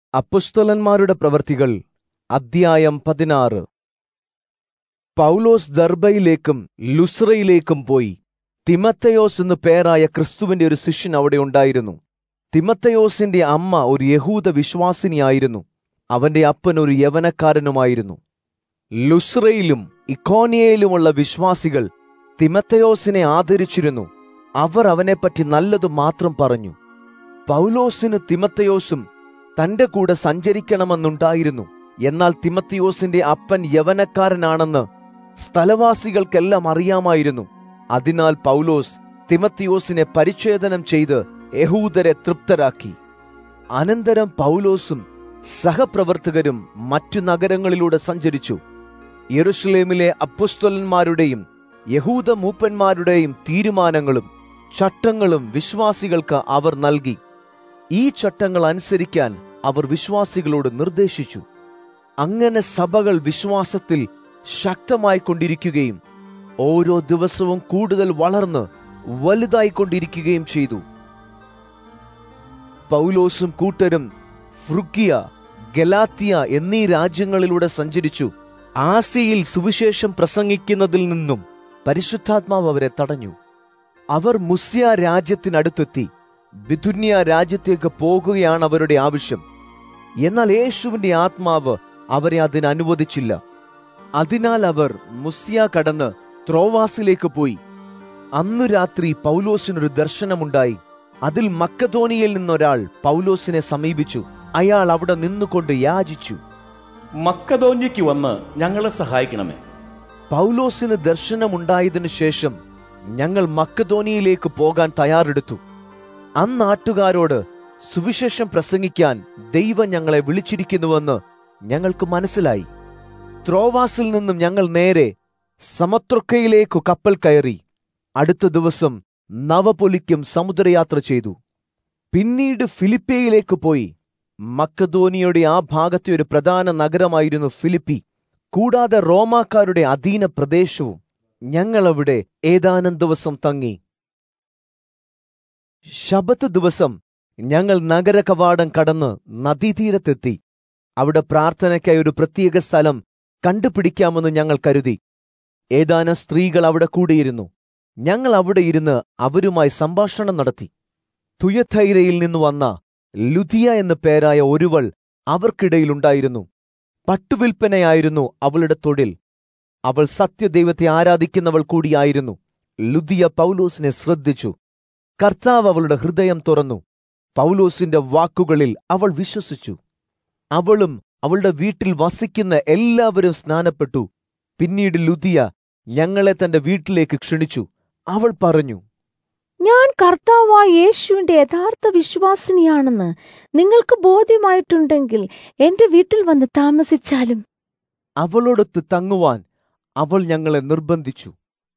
അപ്പുസ്തലന്മാരുടെ പ്രവൃത്തികൾ അദ്ധ്യായം പതിനാറ് പൗലോസ് ദർബയിലേക്കും ലുസ്രയിലേക്കും പോയി തിമത്തയോസ് എന്നു പേരായ ക്രിസ്തുവിന്റെ ഒരു ശിഷ്യൻ അവിടെ ഉണ്ടായിരുന്നു തിമത്തയോസിന്റെ അമ്മ ഒരു യഹൂദ വിശ്വാസിനിയായിരുന്നു അവന്റെ അപ്പൻ ഒരു യവനക്കാരനുമായിരുന്നു ലുസ്രയിലും ഇക്കോനിയയിലുമുള്ള വിശ്വാസികൾ തിമത്തയോസിനെ ആദരിച്ചിരുന്നു അവർ അവനെപ്പറ്റി നല്ലതു മാത്രം പറഞ്ഞു പൗലോസിന് തിമത്തയോസും തന്റെ കൂടെ സഞ്ചരിക്കണമെന്നുണ്ടായിരുന്നു എന്നാൽ തിമത്തിയോസിന്റെ അപ്പൻ യവനക്കാരനാണെന്ന് സ്ഥലവാസികൾക്കെല്ലാം അറിയാമായിരുന്നു അതിനാൽ പൗലോസ് തിമത്തിയോസിനെ പരിച്ഛേദനം ചെയ്ത് യഹൂദരെ തൃപ്തരാക്കി അനന്തരം പൗലോസും സഹപ്രവർത്തകരും മറ്റു നഗരങ്ങളിലൂടെ സഞ്ചരിച്ചു യെറുഷലേമിലെ അപ്പുസ്തലന്മാരുടെയും യഹൂദ മൂപ്പന്മാരുടെയും തീരുമാനങ്ങളും ചട്ടങ്ങളും വിശ്വാസികൾക്ക് അവർ നൽകി ഈ ചട്ടങ്ങൾ അനുസരിക്കാൻ അവർ വിശ്വാസികളോട് നിർദ്ദേശിച്ചു അങ്ങനെ സഭകൾ വിശ്വാസത്തിൽ ശക്തമായിക്കൊണ്ടിരിക്കുകയും ഓരോ ദിവസവും കൂടുതൽ വളർന്ന് വലുതായിക്കൊണ്ടിരിക്കുകയും ചെയ്തു പൗലോസും കൂട്ടരും ഫ്രുഗിയ ഗലാത്തിയ എന്നീ രാജ്യങ്ങളിലൂടെ സഞ്ചരിച്ചു ആസിയിൽ സുവിശേഷം പ്രസംഗിക്കുന്നതിൽ നിന്നും പരിശുദ്ധാത്മാവ് അവരെ തടഞ്ഞു അവർ മുസ്യ രാജ്യത്തിനടുത്തെത്തി ബിഥുന്യ രാജ്യത്തേക്ക് പോകുകയാണ് അവരുടെ ആവശ്യം എന്നാൽ യേശുവിന്റെ ആത്മാവ് അവരെ അതിന് അനുവദിച്ചില്ല അതിനാൽ അവർ മുസ്യ കടന്ന് ത്രോവാസിലേക്ക് പോയി അന്നു രാത്രി പൗലോസിനൊരു ദർശനമുണ്ടായി അതിൽ മക്കധോനിയിൽ നിന്നൊരാൾ പൗലോസിനെ സമീപിച്ചു അയാൾ അവിടെ നിന്നുകൊണ്ട് യാചിച്ചു മക്കതോന്യയ്ക്ക് വന്ന് ഞങ്ങളെ സഹായിക്കണമേ പൗലോസിന് ദർശനമുണ്ടായതിനു ശേഷം ഞങ്ങൾ മക്കധോനിയിലേക്ക് പോകാൻ തയ്യാറെടുത്തു അന്നാട്ടുകാരോട് സുവിശേഷം പ്രസംഗിക്കാൻ ദൈവം ഞങ്ങളെ വിളിച്ചിരിക്കുന്നുവെന്ന് ഞങ്ങൾക്ക് മനസ്സിലായി ത്രോവാസിൽ നിന്നും ഞങ്ങൾ നേരെ സമത്രക്കയിലേക്കു കപ്പൽ കയറി അടുത്ത ദിവസം നവപൊലിക്കും സമുദ്രയാത്ര ചെയ്തു പിന്നീട് ഫിലിപ്പിയയിലേക്ക് പോയി മക്കധോനിയുടെ ആ ഭാഗത്തെ ഒരു പ്രധാന നഗരമായിരുന്നു ഫിലിപ്പി കൂടാതെ റോമാക്കാരുടെ അധീന പ്രദേശവും ഞങ്ങളവിടെ ഏതാനും ദിവസം തങ്ങി ശബത്ത് ദിവസം ഞങ്ങൾ നഗര കവാടം കടന്ന് നദീതീരത്തെത്തി അവിടെ പ്രാർത്ഥനയ്ക്കായി ഒരു പ്രത്യേക സ്ഥലം കണ്ടുപിടിക്കാമെന്ന് ഞങ്ങൾ കരുതി ഏതാനും സ്ത്രീകൾ അവിടെ കൂടിയിരുന്നു ഞങ്ങൾ അവിടെ ഇരുന്ന് അവരുമായി സംഭാഷണം നടത്തി തുയഥൈരയിൽ നിന്ന് വന്ന ലുധിയ എന്നു പേരായ ഒരുവൾ അവർക്കിടയിലുണ്ടായിരുന്നു പട്ടുവിൽപ്പനയായിരുന്നു അവളുടെ തൊഴിൽ അവൾ സത്യദൈവത്തെ ആരാധിക്കുന്നവൾ കൂടിയായിരുന്നു ലുദിയ പൗലോസിനെ ശ്രദ്ധിച്ചു കർത്താവ് അവളുടെ ഹൃദയം തുറന്നു പൗലോസിന്റെ വാക്കുകളിൽ അവൾ വിശ്വസിച്ചു അവളും അവളുടെ വീട്ടിൽ വസിക്കുന്ന എല്ലാവരും സ്നാനപ്പെട്ടു പിന്നീട് ലുദിയ ഞങ്ങളെ തന്റെ വീട്ടിലേക്ക് ക്ഷണിച്ചു അവൾ പറഞ്ഞു ഞാൻ കർത്താവായ യേശുവിന്റെ യഥാർത്ഥ വിശ്വാസിനിയാണെന്ന് നിങ്ങൾക്ക് ബോധ്യമായിട്ടുണ്ടെങ്കിൽ എന്റെ വീട്ടിൽ വന്ന് താമസിച്ചാലും അവളോടൊത്ത് തങ്ങുവാൻ അവൾ ഞങ്ങളെ നിർബന്ധിച്ചു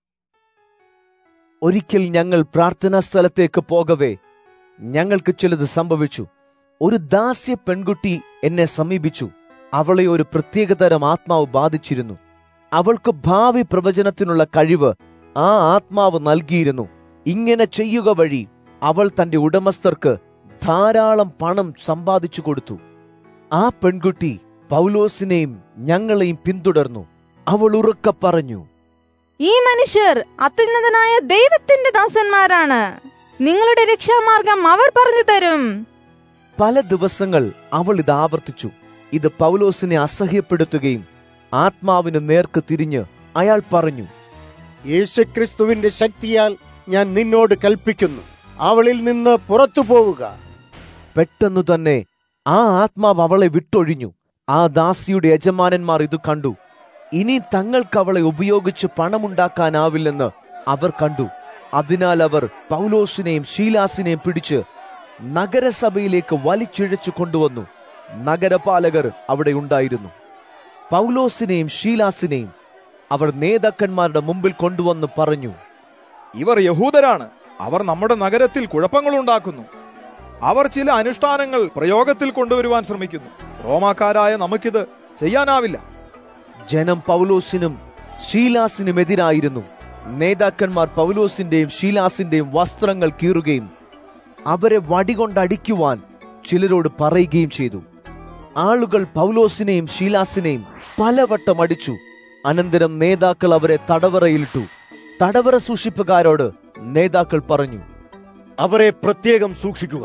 ഒരിക്കൽ ഞങ്ങൾ പ്രാർത്ഥനാ സ്ഥലത്തേക്ക് പോകവേ ഞങ്ങൾക്ക് ചിലത് സംഭവിച്ചു ഒരു ദാസ്യ പെൺകുട്ടി എന്നെ സമീപിച്ചു അവളെ ഒരു പ്രത്യേകതരം ആത്മാവ് ബാധിച്ചിരുന്നു അവൾക്ക് ഭാവി പ്രവചനത്തിനുള്ള കഴിവ് ആ ആത്മാവ് നൽകിയിരുന്നു ഇങ്ങനെ ചെയ്യുക വഴി അവൾ തന്റെ ഉടമസ്ഥർക്ക് ധാരാളം പണം സമ്പാദിച്ചു കൊടുത്തു ആ പെൺകുട്ടി പൗലോസിനെയും ഞങ്ങളെയും പിന്തുടർന്നു അവൾ ഉറക്കെ പറഞ്ഞു ഈ മനുഷ്യർ അത്യുന്നതനായ ദൈവത്തിന്റെ ദാസന്മാരാണ് നിങ്ങളുടെ രക്ഷാമാർഗം അവർ പറഞ്ഞു തരും പല ദിവസങ്ങൾ അവൾ ഇത് ആവർത്തിച്ചു ഇത് പൗലോസിനെ അസഹ്യപ്പെടുത്തുകയും ആത്മാവിന് നേർക്ക് തിരിഞ്ഞ് അയാൾ പറഞ്ഞു യേശുക്രിസ്തുവിന്റെ ശക്തിയാൽ ഞാൻ നിന്നോട് കൽപ്പിക്കുന്നു അവളിൽ നിന്ന് പുറത്തു പോവുക പെട്ടെന്നു തന്നെ ആ ആത്മാവ് അവളെ വിട്ടൊഴിഞ്ഞു ആ ദാസിയുടെ യജമാനന്മാർ ഇത് കണ്ടു ഇനി തങ്ങൾക്ക് അവളെ ഉപയോഗിച്ച് പണമുണ്ടാക്കാനാവില്ലെന്ന് അവർ കണ്ടു അതിനാൽ അവർ പൗലോസിനെയും ഷീലാസിനെയും പിടിച്ച് നഗരസഭയിലേക്ക് വലിച്ചിഴച്ചു കൊണ്ടുവന്നു നഗരപാലകർ അവിടെ ഉണ്ടായിരുന്നു പൗലോസിനെയും ഷീലാസിനെയും അവർ നേതാക്കന്മാരുടെ മുമ്പിൽ കൊണ്ടുവന്ന് പറഞ്ഞു ഇവർ യഹൂദരാണ് അവർ നമ്മുടെ നഗരത്തിൽ കുഴപ്പങ്ങളുണ്ടാക്കുന്നു അവർ ചില അനുഷ്ഠാനങ്ങൾ പ്രയോഗത്തിൽ കൊണ്ടുവരുവാൻ ശ്രമിക്കുന്നു റോമാക്കാരായ നമുക്കിത് ചെയ്യാനാവില്ല ജനം പൗലോസിനും ഷീലാസിനും എതിരായിരുന്നു നേതാക്കന്മാർ പൗലോസിന്റെയും ഷീലാസിന്റെയും വസ്ത്രങ്ങൾ കീറുകയും അവരെ വടികൊണ്ടടിക്കുവാൻ ചിലരോട് പറയുകയും ചെയ്തു ആളുകൾ പൗലോസിനെയും ശീലാസിനെയും പലവട്ടം അടിച്ചു അനന്തരം നേതാക്കൾ അവരെ തടവറയിലിട്ടു തടവറ സൂക്ഷിപ്പുകാരോട് നേതാക്കൾ പറഞ്ഞു അവരെ പ്രത്യേകം സൂക്ഷിക്കുക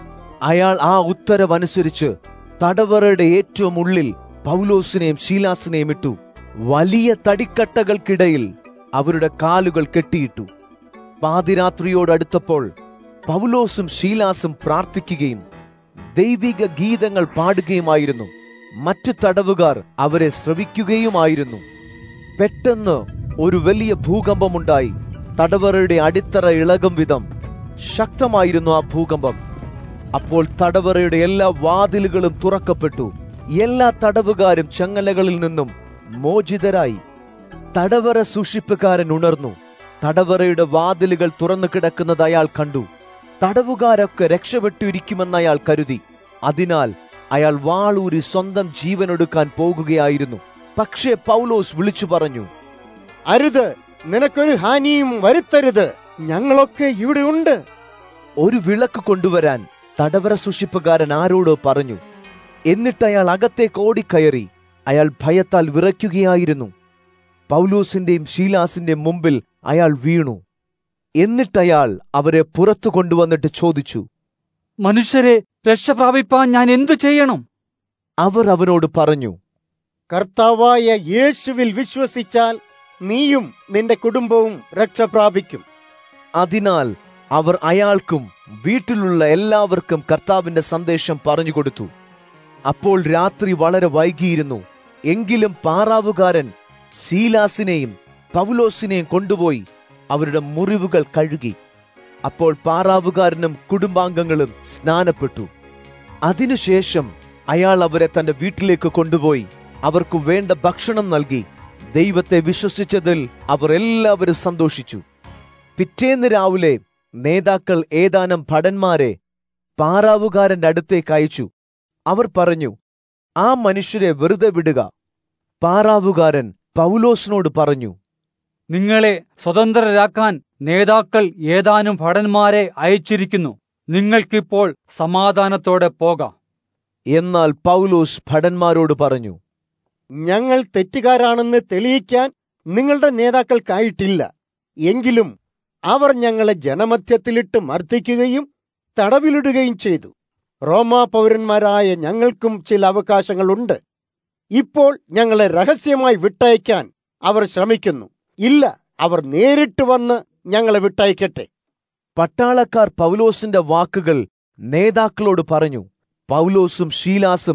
അയാൾ ആ ഉത്തരവനുസരിച്ച് തടവറയുടെ ഏറ്റവും ഉള്ളിൽ പൗലോസിനെയും ശീലാസിനെയും ഇട്ടു വലിയ തടിക്കട്ടകൾക്കിടയിൽ അവരുടെ കാലുകൾ കെട്ടിയിട്ടു പാതിരാത്രിയോടടുത്തപ്പോൾ പൗലോസും ശീലാസും പ്രാർത്ഥിക്കുകയും ദൈവിക ഗീതങ്ങൾ പാടുകയുമായിരുന്നു മറ്റു തടവുകാർ അവരെ ശ്രവിക്കുകയുമായിരുന്നു പെട്ടെന്ന് ഒരു വലിയ ഭൂകമ്പമുണ്ടായി തടവറയുടെ അടിത്തറ ഇളകും വിധം ശക്തമായിരുന്നു ആ ഭൂകമ്പം അപ്പോൾ തടവറയുടെ എല്ലാ വാതിലുകളും തുറക്കപ്പെട്ടു എല്ലാ തടവുകാരും ചങ്ങലകളിൽ നിന്നും മോചിതരായി തടവറ സൂക്ഷിപ്പുകാരൻ ഉണർന്നു തടവറയുടെ വാതിലുകൾ തുറന്നു കിടക്കുന്നത് അയാൾ കണ്ടു തടവുകാരൊക്കെ രക്ഷപ്പെട്ടിരിക്കുമെന്ന് അയാൾ കരുതി അതിനാൽ അയാൾ വാളൂരി സ്വന്തം ജീവനൊടുക്കാൻ പോകുകയായിരുന്നു പക്ഷേ പൗലോസ് വിളിച്ചു പറഞ്ഞു അരുത് നിനക്കൊരു ഹാനിയും വരുത്തരുത് ഞങ്ങളൊക്കെ ഇവിടെ ഉണ്ട് ഒരു വിളക്ക് കൊണ്ടുവരാൻ തടവറ സൂക്ഷിപ്പുകാരൻ ആരോടോ പറഞ്ഞു എന്നിട്ട് അയാൾ അകത്തേക്ക് ഓടിക്കയറി അയാൾ ഭയത്താൽ വിറയ്ക്കുകയായിരുന്നു പൗലൂസിന്റെയും ശീലാസിന്റെയും മുമ്പിൽ അയാൾ വീണു എന്നിട്ടയാൾ അവരെ പുറത്തു കൊണ്ടുവന്നിട്ട് ചോദിച്ചു മനുഷ്യരെ രക്ഷ പ്രാപിപ്പാൻ ഞാൻ എന്തു ചെയ്യണം അവർ അവനോട് പറഞ്ഞു കർത്താവായ യേശുവിൽ വിശ്വസിച്ചാൽ നീയും നിന്റെ കുടുംബവും രക്ഷ പ്രാപിക്കും അതിനാൽ അവർ അയാൾക്കും വീട്ടിലുള്ള എല്ലാവർക്കും കർത്താവിന്റെ സന്ദേശം പറഞ്ഞുകൊടുത്തു അപ്പോൾ രാത്രി വളരെ വൈകിയിരുന്നു എങ്കിലും പാറാവുകാരൻ ശീലാസിനെയും പൗലോസിനെയും കൊണ്ടുപോയി അവരുടെ മുറിവുകൾ കഴുകി അപ്പോൾ പാറാവുകാരനും കുടുംബാംഗങ്ങളും സ്നാനപ്പെട്ടു അതിനുശേഷം അയാൾ അവരെ തന്റെ വീട്ടിലേക്ക് കൊണ്ടുപോയി അവർക്ക് വേണ്ട ഭക്ഷണം നൽകി ദൈവത്തെ വിശ്വസിച്ചതിൽ അവർ എല്ലാവരും സന്തോഷിച്ചു പിറ്റേന്ന് രാവിലെ നേതാക്കൾ ഏതാനും ഭടന്മാരെ പാറാവുകാരന്റെ അടുത്തേക്ക് അയച്ചു അവർ പറഞ്ഞു ആ മനുഷ്യരെ വെറുതെ വിടുക പാറാവുകാരൻ പൗലോസിനോട് പറഞ്ഞു നിങ്ങളെ സ്വതന്ത്രരാക്കാൻ നേതാക്കൾ ഏതാനും ഭടന്മാരെ അയച്ചിരിക്കുന്നു നിങ്ങൾക്കിപ്പോൾ സമാധാനത്തോടെ പോകാം എന്നാൽ പൗലോസ് ഭടന്മാരോട് പറഞ്ഞു ഞങ്ങൾ തെറ്റുകാരാണെന്ന് തെളിയിക്കാൻ നിങ്ങളുടെ നേതാക്കൾക്കായിട്ടില്ല എങ്കിലും അവർ ഞങ്ങളെ ജനമധ്യത്തിലിട്ട് മർദ്ദിക്കുകയും തടവിലിടുകയും ചെയ്തു റോമാ പൗരന്മാരായ ഞങ്ങൾക്കും ചില അവകാശങ്ങളുണ്ട് ഇപ്പോൾ ഞങ്ങളെ രഹസ്യമായി വിട്ടയക്കാൻ അവർ ശ്രമിക്കുന്നു ഇല്ല അവർ നേരിട്ട് വന്ന് ഞങ്ങളെ വിട്ടയക്കട്ടെ പട്ടാളക്കാർ പൗലോസിന്റെ വാക്കുകൾ നേതാക്കളോട് പറഞ്ഞു പൗലോസും ഷീലാസും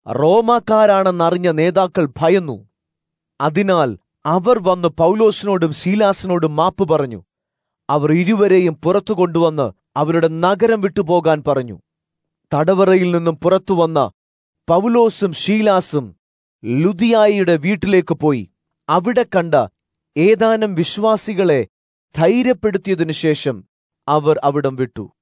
റോമാക്കാരാണെന്നറിഞ്ഞ നേതാക്കൾ ഭയന്നു അതിനാൽ അവർ വന്ന് പൗലോസിനോടും ശീലാസിനോടും മാപ്പ് പറഞ്ഞു അവർ ഇരുവരെയും പുറത്തു കൊണ്ടുവന്ന് അവരുടെ നഗരം വിട്ടുപോകാൻ പറഞ്ഞു തടവറയിൽ നിന്നും പുറത്തു വന്ന പൗലോസും ഷീലാസും ലുദിയായിയുടെ വീട്ടിലേക്ക് പോയി അവിടെ കണ്ട ഏതാനും വിശ്വാസികളെ ധൈര്യപ്പെടുത്തിയതിനു ശേഷം അവർ അവിടം വിട്ടു